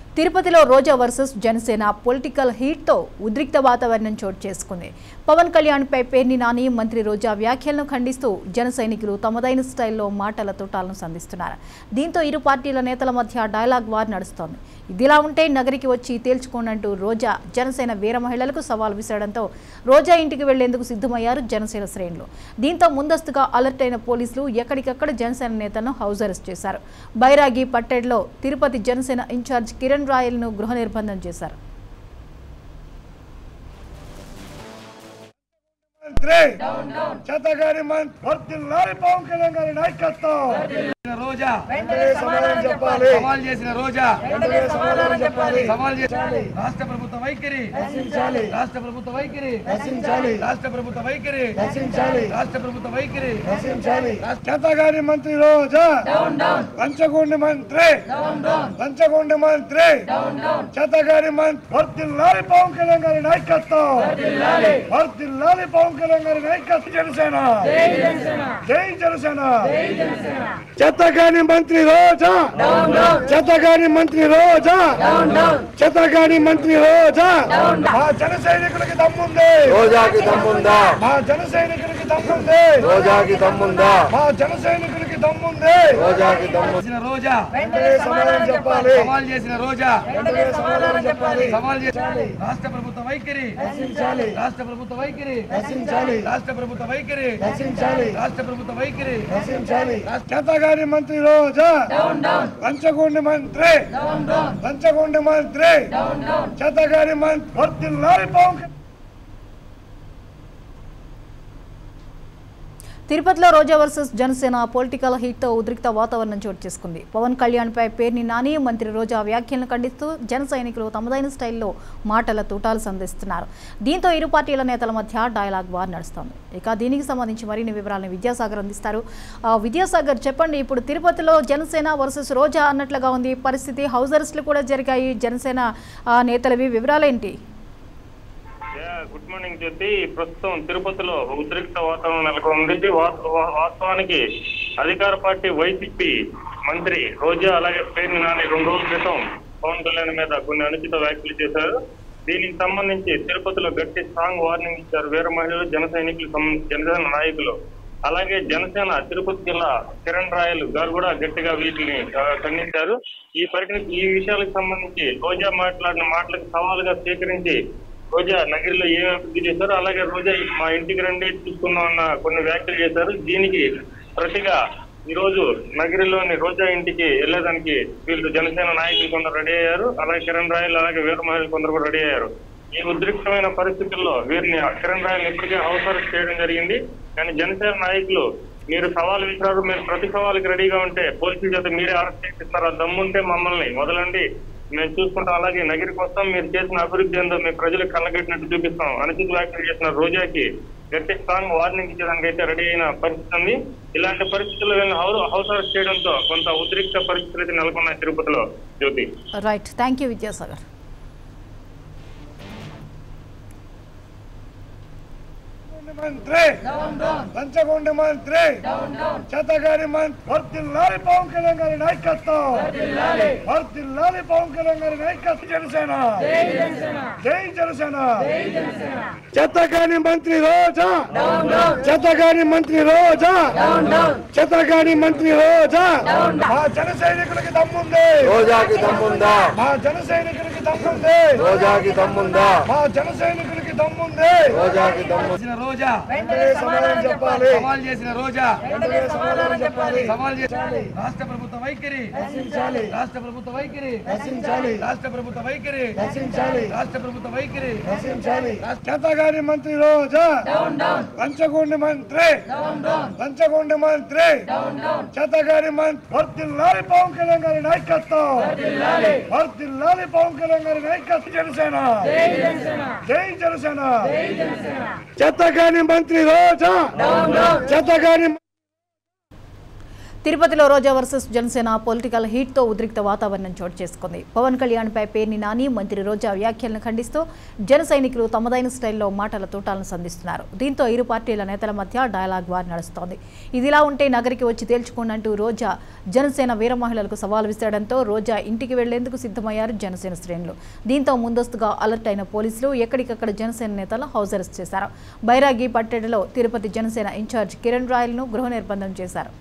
తిరుపతిలో Roja versus Janasena political హీట్తో ఉద్రిక్త వాతావరణం చోటు చేసుకుంది పవన్ కళ్యాణ్పై పేర్ని నాని మంత్రి రోజా వ్యాఖ్యలను ఖండిస్తూ జన సైనికులు తమదైన స్టైల్లో మాటల తోటాలను సంధిస్తున్నారు దీంతో ఇరు పార్టీల నేతల మధ్య డైలాగ్ వార్ నడుస్తోంది ఇదిలా ఉంటే నగరికి వచ్చి తేల్చుకోనంటూ రోజా జనసేన వీర మహిళలకు సవాల్ విసరడంతో రోజా ఇంటికి వెళ్లేందుకు సిద్ధమయ్యారు జనసేన శ్రేణులు దీంతో ముందస్తుగా అలర్ట్ అయిన పోలీసులు ఎక్కడికక్కడ జనసేన నేతలను హౌస్ అరెస్ట్ చేశారు బైరాగి పట్టెడ్లో తిరుపతి జనసేన ఇన్ఛార్జ్ కిరణ్ రాయల్ను గృహ నిర్బంధం చేశారు మంత్రి చేతగారి మంత్రి వర్తిల్లాలి పవన్ కళ్యాణ్ గారి నాయకత్వం రోజా వెంటనే సమాధానం చెప్పాలి సవాల్ చేసిన రోజా వెంటనే సమాధానం చెప్పాలి సవాల్ చేసి రాష్ట్ర ప్రభుత్వ వైఖరి నశించాలి రాష్ట్ర ప్రభుత్వ వైఖరి నశించాలి రాష్ట్ర ప్రభుత్వ వైఖరి నశించాలి రాష్ట్ర ప్రభుత్వ వైఖరి నశించాలి చేతగారి మంత్రి రోజా పంచగుండి మంత్రి పంచగుండి మంత్రి చేతగారి మంత్రి వర్తిల్లాలి పవన్ కళ్యాణ్ గారి నాయకత్వం వర్తిల్లాలి పవన్ కళ్యాణ్ గారి నాయకత్వం జనసేన జై జనసేన చేతగాని మంత్రి రోజా చేతగాని మంత్రి రోజా చేతగాని మంత్రి రోజా మా జన సైనికులకి దమ్ముంది రోజాకి దమ్ముందా మా జన సైనికులకి దమ్ముంది రోజాకి దమ్ముందా మా జన సైనికులకి దమ్ముంది రోజాకి దమ్ము చేసిన రోజా వెంటనే సమాధానం చెప్పాలి సవాల్ చేసిన రోజా వెంటనే సమాధానం చెప్పాలి సవాల్ చేసి రాష్ట్ర ప్రభుత్వ వైఖరి నశించాలి రాష్ట్ర ప్రభుత్వ వైఖరి నశించాలి రాష్ట్ర ప్రభుత్వ వైఖరి నశించాలి రాష్ట్ర ప్రభుత్వ వైఖరి నశించాలి చేతగాని మంత్రి రోజా పంచగుండి మంత్రి పంచగుండి మంత్రి చేతగాని మంత్రి వర్తిల్లాలి పవన్ కళ్యాణ్ తిరుపతిలో రోజా వర్సెస్ జనసేన పొలిటికల్ హీట్తో ఉద్రిక్త వాతావరణం చోటు చేసుకుంది పవన్ కళ్యాణ్పై పేర్ని నాని మంత్రి రోజా వ్యాఖ్యలను ఖండిస్తూ జన సైనికులు తమదైన స్టైల్లో మాటల తూటాలు సంధిస్తున్నారు దీంతో ఇరు పార్టీల నేతల మధ్య డైలాగ్ వార్ నడుస్తోంది ఇక దీనికి సంబంధించి మరిన్ని వివరాలను విద్యాసాగర్ అందిస్తారు ఆ, విద్యాసాగర్ చెప్పండి ఇప్పుడు తిరుపతిలో జనసేన వర్సెస్ రోజా అన్నట్లుగా ఉంది పరిస్థితి హౌస్ అరెస్టులు కూడా జరిగాయి జనసేన ఆ, నేతలవి వివరాలేంటి యా, గుడ్ మార్నింగ్ జ్యోతి ప్రస్తుతం తిరుపతిలో ఉద్రిక్త వాతావరణం నెలకొంది వా- వా- వాస్తవానికి అధికార పార్టీ వైసీపీ మంత్రి రోజా అలాగే పేర్ని నాని రెండు రోజుల క్రితం పవన్ కళ్యాణ్ మీద కొన్ని అనుచిత వ్యాఖ్యలు చేశారు దీనికి సంబంధించి తిరుపతిలో గట్టి స్ట్రాంగ్ వార్నింగ్ ఇచ్చారు వీర మహిళలు జన సైనికులు సం- జనసేన నాయకులు అలాగే జనసేన తిరుపతి జిల్లా కిరణ్ రాయలు గారు కూడా గట్టిగా వీటిని ఆ, ఖండించారు ఈ పరిస్థితి ఈ విషయాలకు సంబంధించి రోజా మాట్లాడిన మాటలకు సవాలుగా స్వీకరించి రోజా నగరిలో ఏం అభివృద్ధి చేశారు అలాగే రోజా మా ఇంటికి రండి చూసుకుందాం అన్న కొన్ని వ్యాఖ్యలు చేశారు దీనికి ప్రతిగా ఈ రోజు నగరిలోని రోజా ఇంటికి వెళ్ళేదానికి వీళ్ళు జనసేన నాయకులు కొందరు రెడీ అయ్యారు అలాగే కిరణ్ రాయలు అలాగే వీర మహిళలు కొందరు కూడా రెడీ అయ్యారు ఈ ఉద్రిక్తమైన పరిస్థితుల్లో వీరిని కిరణ్ రాయలు ఇప్పటికే హౌస్ అరెస్ట్ చేయడం జరిగింది కానీ జనసేన నాయకులు మీరు సవాల్ విసిరారు మీరు ప్రతి సవాల్కి రెడీగా ఉంటే పోలీసుల చేత మీరే అరెస్ట్ చేపిస్తారు ఆ దమ్ముంటే మమ్మల్ని మొదలండి మేము చూసుకుంటాం అలాగే నగరికి వస్తాం మీరు చేసిన అభివృద్ధి ఏందో మీ ప్రజలకు కళ్ళగట్టినట్టు చూపిస్తాం అనుచిత వ్యాఖ్యలు చేసిన రోజాకి గట్టి స్ట్రాంగ్ వార్నింగ్ ఇచ్చడానికి అయితే రెడీ అయిన పరిస్థితి ఉంది ఇలాంటి పరిస్థితుల్లో వీళ్ళని హౌ- హౌస్ అరెస్ట్ చేయడంతో కొంత ఉద్రిక్త పరిస్థితులు అయితే నెలకొన్నాయి తిరుపతిలో Jyothi right thank you Vidyasagar మంత్రి పంచగుండి మంత్రి చేతగారి మంత్రి వర్తిల్లాలి పవన్ కళ్యాణ్ గారి నాయకత్వం వర్తిల్లాలి పవన్ కళ్యాణ్ గారి నాయకత్వం జనసేన జై జనసేన చేతగాని మంత్రి రోజా చేతగాని మంత్రి రోజా చేతగాని మంత్రి రోజా మా జన సైనికులకి దమ్ముంది రోజాకి దమ్ముందా మా జన సైనికులకి దమ్ముంది రోజాకి దమ్ముందా మా జన సైనికులకి దమ్ముంది రోజాకి దమ్ము చేసిన రోజా వెంటనే సమాధానం చెప్పాలి సవాల్ చేసిన రోజా వెంటనే సమాధానం చెప్పాలి సవాల్ చేసి రాష్ట్ర ప్రభుత్వ వైఖరి నశించాలి రాష్ట్ర ప్రభుత్వ వైఖరి నశించాలి రాష్ట్ర ప్రభుత్వ వైఖరి నశించాలి రాష్ట్ర ప్రభుత్వ వైఖరి నశించాలి చేతగాని మంత్రి రోజా పంచగుండి మంత్రి పంచగుండి మంత్రి చేతగాని మంత్రి వర్తిల్లాలి పవన్ కళ్యాణ్ గారి నాయకత్వం వర్తిల్లాలి పవన్ కళ్యాణ్ గారి నాయకత్వం జనసేన జై జనసేన చేతగాని మంత్రి రోజా చేతగాని తిరుపతిలో రోజా వర్సెస్ జనసేన పొలిటికల్ హీట్తో ఉద్రిక్త వాతావరణం చోటు చేసుకుంది పవన్ కళ్యాణ్పై పేర్ని నాని మంత్రి రోజా వ్యాఖ్యలను ఖండిస్తూ జన సైనికులు తమదైన స్టైల్లో మాటల తూటాలను సంధిస్తున్నారు దీంతో ఇరు పార్టీల నేతల మధ్య డైలాగ్ వార్ నడుస్తోంది ఇదిలా ఉంటే నగరికి వచ్చి తేల్చుకోనంటూ రోజా జనసేన వీర మహిళలకు సవాల్ విసరడంతో రోజా ఇంటికి వెళ్లేందుకు సిద్ధమయ్యారు జనసేన శ్రేణులు దీంతో ముందస్తుగా అలర్ట్ అయిన పోలీసులు ఎక్కడికక్కడ జనసేన నేతలు హౌస్ అరెస్ట్ చేశారు బైరాగి పట్టెడలో తిరుపతి జనసేన ఇన్ఛార్జ్ కిరణ్ రాయల్ను గృహ నిర్బంధం చేశారు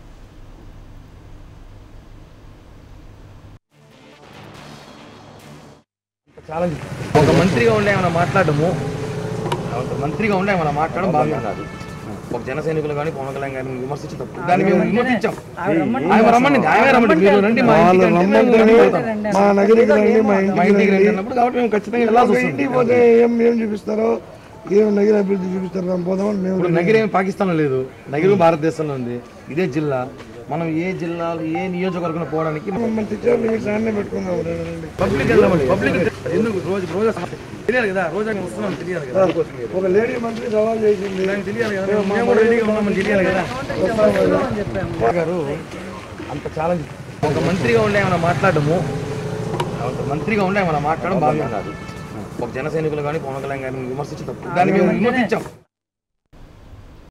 ఛాలెంజ్ ఒక మంత్రిగా ఉండే ఏమైనా మాట్లాడము ఒక మంత్రిగా ఉండే ఏమైనా మాట్లాడడం బాగా కాదు ఒక జన సైనికులు కానీ పవన్ కళ్యాణ్ గారిని విమర్శించి తప్పు దాన్ని మేము విమర్శించాం ఆయన రమ్మండి ఆయన రమ్మండి మీరు రండి మా వాళ్ళు ఇంటికి రండి, మేము రమ్మంటేనే వెళ్తాం. మా నగరికి రండి మా మా ఇంటికి ఇంటికి రండి రండి అన్నప్పుడు కాబట్టి మేము ఖచ్చితంగా వెళ్ళాల్సి ఒక వస్తుంది ఇంటికి పోతే ఏం ఏం చూపిస్తారో ఏం నగర అభివృద్ధి చూపిస్తారు మేము పోదామని మేము ఇప్పుడు నగిరి ఏమి పాకిస్తాన్లో లేదు నగిరి భారతదేశంలో ఉంది ఇదే జిల్లా మనం ఏ జిల్లాలు ఏ నియోజకవర్గం పోవడానికి మన టీచర్ లిమిట్స్ అన్నీ పెట్టుకుందాం రండి. పబ్లిక్ వెళ్దామండి పబ్లిక్ ఎందుకు రోజు రోజా సమస్య తెలియాలి కదా రోజా మేము వస్తున్నాం తెలియాలి కదా అందుకోసం మీరు. ఒక లేడీ మంత్రి సవాల్ చేసింది దానికి తెలియాలి కదా మేము- మేము కూడా రెడీగా ఉన్నామని తెలియాలి కదా గారు అంత ఛాలెంజ్ ఒక మంత్రిగా ఉండే ఏమైనా మాట్లాడము ఒక మంత్రిగా ఉండే ఏమైనా మాట్లాడడం బాగా కాదు ఒక జన సైనికులు కానీ పవన్ కళ్యాణ్ గారిని విమర్శించి తప్పు దాన్ని మేము విమర్శించాం